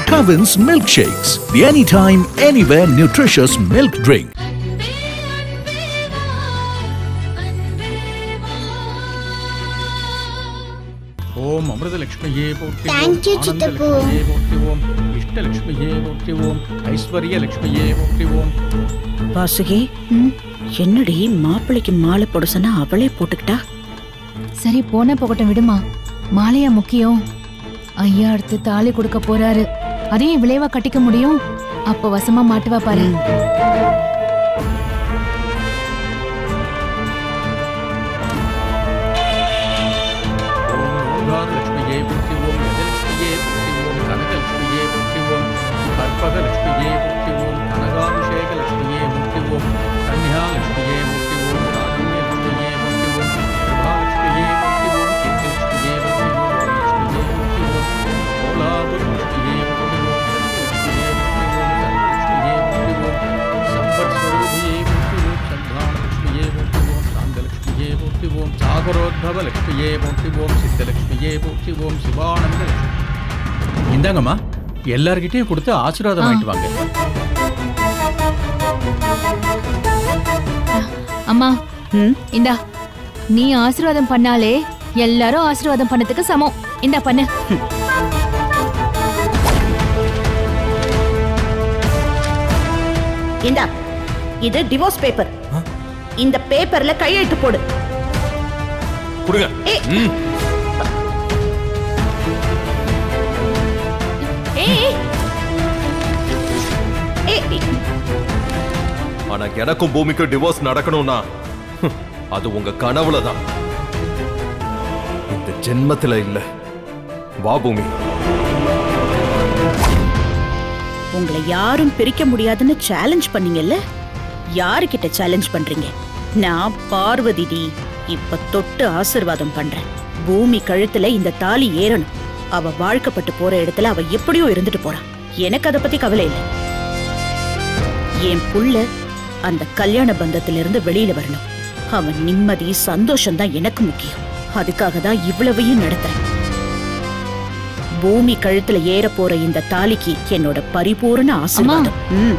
Kavins Milkshakes, the anytime, anywhere nutritious milk drink. ஓம் அமிர்தலட்சுமியே போற்றி ஓம் Thank you, சித்தப்பு. ஆனந்தலட்சுமியே போற்றி ஓம் இஷ்டலட்சுமியே போற்றி ஓம் ஐஸ்வர்யலட்சுமியே போற்றி ஓம் வாசுகி என்னடி மாப்பிள்ளைக்கு மாலை போட சொன்னா அவளே போட்டுக்கிட்டா சரி போன போகட்டும் விடுமா மாலையா முக்கியம் ஐயா அடுத்து தாலி கொடுக்க போறாரு அதையும் விளைவா கட்டிக்க முடியும் அப்ப வசமா மாட்டுவா பாரு ஓம் ஓங்காரலட்சுமியே போற்றி ஓம் கஜலட்சுமியே போற்றி ஓம் கனகலட்சுமியே போற்றி ஓம் கற்பகலட்சுமியே போற்றி ஓம் கனகாபிஷேகலட்சுமியே போற்றி ஓம் கன்யாலட்சுமியே போற்றி ஓம் காருண்யலட்சுமியே போற்றி ஓம் கிருபாலட்சுமியே போற்றி ஓம் கீர்த்திலட்சுமியே போற்றி ஓம் லட்சுமியே போற்றி ஓம் கோலாபுரலட்சுமியே போற்றி ஓம் சத்யலட்சுமியே போற்றி ஓம் சரலட்சுமியே போற்றி ஓம் சம்பத்ஸ்வரூபியே போற்றி ஓம் சந்தானலட்சுமியே போற்றி ஓம் சாந்தலட்சுமியே போற்றி ஓம் சாகரோத்பவலட்சுமியே போற்றி ஓம் சித்தலட்சுமியே போற்றி ஓம் சிவானந்த இந்தாங்கம்மா எல்லார்கிட்டயும் கொடுத்து ஆசீர்வாதம் வாங்கிட்டு வாங்க அம்மா ம் இந்தா நீ ஆசீர்வாதம் பண்ணாலே எல்லாரும் ஆசீர்வாதம் பண்ணதுக்கு சமம் இந்தா பண்ணு இந்தா இது டிவோர்ஸ் பேப்பர் இந்த பேப்பர்ல கையெழுத்து போடு கொடுங்க ஏய். ம். ஏய் ஏய், ஏய், ஆனா எனக்கும் பூமிக்கும் டிவோர்ஸ் நடக்கணும்னா ஹம், அது உங்க கனவுல தான் இந்த ஜென்மத்துல இல்ல வா பூமி உங்களை யாரும் பிரிக்க முடியாதுன்னு சேலஞ்ச் பண்ணீங்கல்ல யாருக்கிட்ட சேலஞ்ச் பண்றீங்க நான் பார்வதி டி இப்ப தொட்டு ஆசிர்வாதம் பண்றேன் பூமி கழுத்துல இந்த தாலி ஏறணும் அவ வாழ்க்கப்பட்டு போற இடத்துல அவ எப்படியோ இருந்துட்டு போறா எனக்கு அதை பத்தி கவலை இல்லை என் புள்ள அந்த கல்யாண பந்தத்திலிருந்து வெளியில வரணும் அவன் நிம்மதி சந்தோஷம் தான் எனக்கு முக்கியம் அதுக்காக தான் இவ்வளவையும் நடத்துறேன் பூமி கழுத்துல ஏற போற இந்த தாலிக்கு என்னோட பரிபூரண ஆசீர்வாதம் ம்.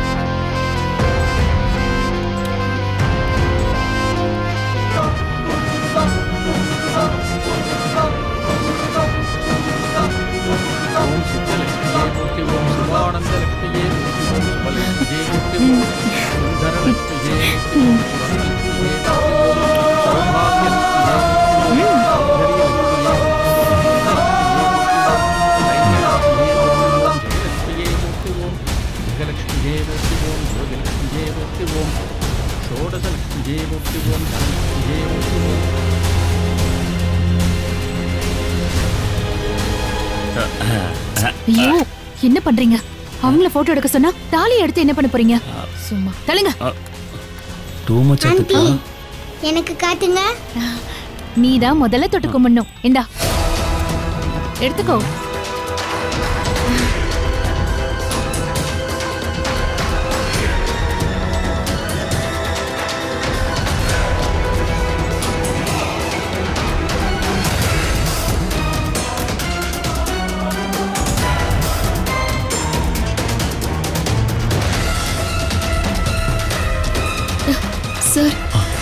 ஓம் சித்தலட்சுமியே போற்றி ஓம் சிவானந்த லட்சுமியே போற்றி ஓம் சுபலட்சுமியே போற்றி ஓம் சுந்தரலட்சுமியே போற்றி ஓம் சுவர்ணலட்சுமியே போற்றி ஓம் சௌபாகியலட்சுமியே போற்றி ஓம் சௌந்தர்யலட்சுமியே போற்றி ஓம் சௌந்தர்யலட்சுமியே போற்றி ஓம் ஷோடசலட்சுமியே போற்றி ஓம் தனலட்சுமியே போற்றி ஓம் ஐயோ என்ன பண்றீங்க அவங்கள போட்டோ எடுக்க சொன்னா தாலி எடுத்து என்ன பண்ண போறீங்க சும்மா தள்ளுங்க டூ மச் ஆண்டி எனக்கு காட்டுங்க நீ தான் முதல்ல தொட்டு கும்பிடணும் இந்தா எடுத்துக்கோ சார்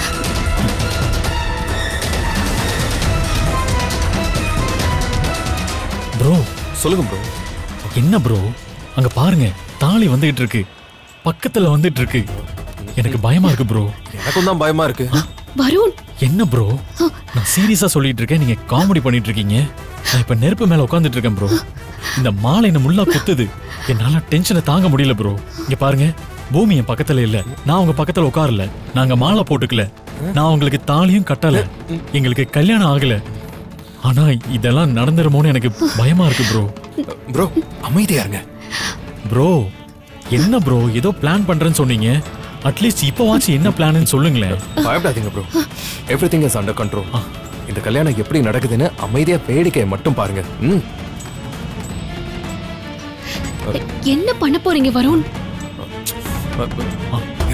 ப்ரோ சொல்லுங்க ப்ரோ என்ன ப்ரோ அங்க பாருங்க தாலி வந்துகிட்டு இருக்கு பக்கத்துல வந்துட்டு இருக்கு எனக்கு பயமா இருக்கு ப்ரோ எனக்கும் தான் பயமா இருக்கு வருண் என்ன ப்ரோ நான் சீரியஸா சொல்லிட்டு இருக்கேன் நீங்க காமெடி பண்ணிட்டு இருக்கீங்க நான் இப்ப நெருப்பு மேல உட்கார்ந்துட்டு இருக்கேன் ப்ரோ இந்த மாலை என்ன முள்ளா குத்துது என்னால டென்ஷனை தாங்க முடியல ப்ரோ இங்க பாருங்க பூமி என் பக்கத்துல இல்ல நான் உங்க பக்கத்துல உட்காரல நாங்க மாலை போட்டுக்கல நான் உங்களுக்கு தாலியும் கட்டல எங்களுக்கு கல்யாணம் ஆகல ஆனா இதெல்லாம் நடந்துருமோன்னு எனக்கு பயமா இருக்கு ப்ரோ ப்ரோ அமைதியா இருங்க ப்ரோ என்ன ப்ரோ ஏதோ பிளான் பண்றேன்னு சொன்னீங்க அட்லீஸ்ட் இப்போவாச்சும் என்ன பிளான்னு சொல்லுங்களேன் பயப்படாதீங்க bro everything is under control இந்த கல்யாணம் எப்படி நடக்குதுன்னு அமைதியா வேடிக்கையை மட்டும் பாருங்க ம் என்ன பண்ண போறீங்க வருண்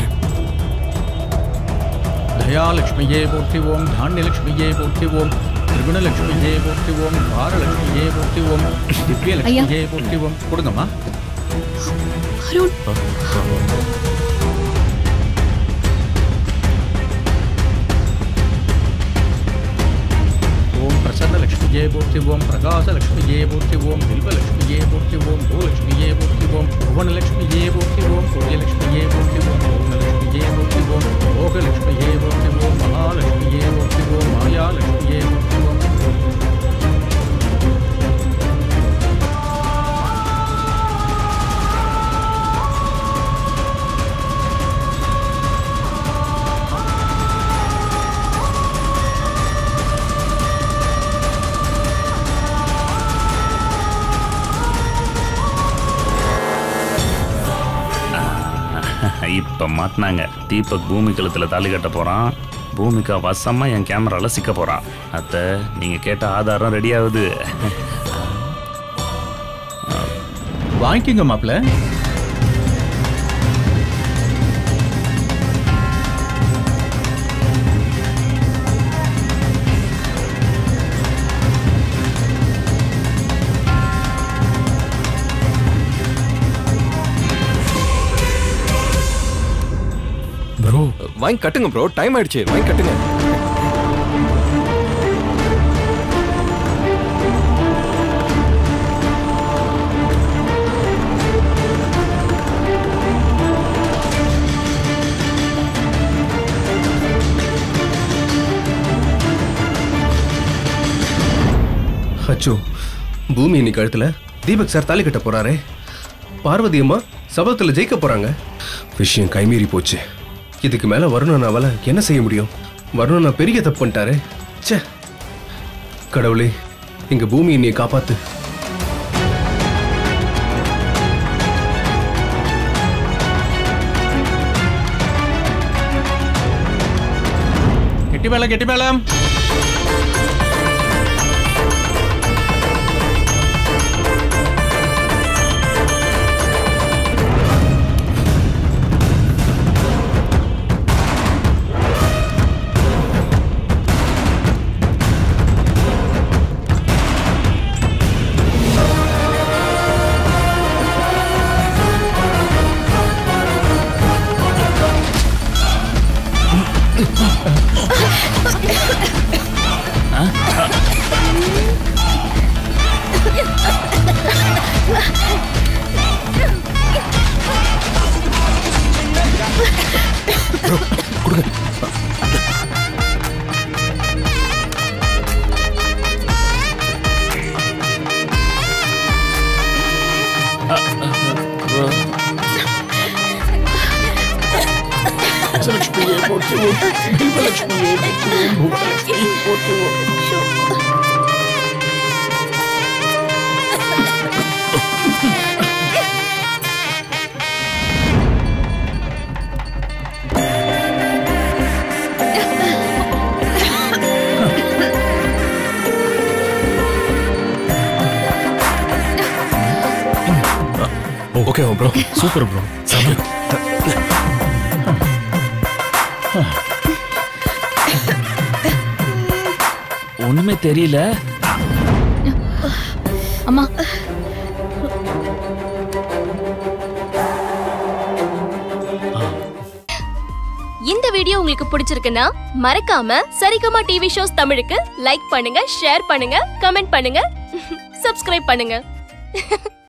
தயாலட்சுமியே போற்றி ஓம் தானியலட்சுமியே போற்றி ஓம் திரிகுணலட்சுமியே போற்றி ஓம் காரலட்சுமியே போற்றி ஓம் திவ்யலட்சுமியே போற்றி ஓம் கொடுங்கம்மா ஓம் பிரசன்னலட்சுமியே போற்றி ஓம் பிரகாசலட்சுமியே போற்றி ஓம் வில்வலட்சுமியே போற்றி ஓம் பூலட்சுமியே போற்றி ஓம் புவனலட்சுமியே போற்றி ஓம் சூரியலட்சுமியே போற்றி ஓம் பூர்ணலட்சுமியே போற்றி ஓம் போகலட்சுமியே போற்றி ஓம் மகாலட்சுமியே போற்றி ஓம் மாயாலட்சுமியே போற்றி ஓம் இப்போ மாட்டினாங்க தீபக் பூமி கழுத்தில் தாலி கட்ட போகிறான் பூமிகா வசமாக என் கேமராவில் சிக்க போகிறான் அத்தை நீங்கள் கேட்ட ஆதாரம் ரெடி ஆகுது வாங்கிக்கோங்க மாப்பிள்ள ப்ரோ வாங்கி கட்டுங்க ப்ரோ டைம் ஆயிடுச்சு வாங்கி கட்டுங்க அச்சோ பூமி இன்னைக்கு கழுத்துல தீபக் சார் தாலி கட்ட போறாரே பார்வதி அம்மா சபதத்துல ஜெயிக்க போறாங்க விஷயம் கைமீறி போச்சு இதுக்கு மேல வருணன் அவளை என்ன செய்ய முடியும் வருணன் நான் பெரிய தப்பு பண்ணிட்டாரே ச்சே கடவுளே எங்க பூமி என்னைய காப்பாத்து கெட்டி மேளம் கெட்டி மேளம் ஓகே ப்ரோ சூப்பர் ப்ரோ செம ஒன்றுமே தெரியல அம்மா இந்த வீடியோ உங்களுக்கு பிடிச்சிருக்குன்னா மறக்காம சரிகமா டிவி ஷோஸ் தமிழுக்கு லைக் பண்ணுங்க ஷேர் பண்ணுங்க கமெண்ட் பண்ணுங்க சப்ஸ்கிரைப் பண்ணுங்க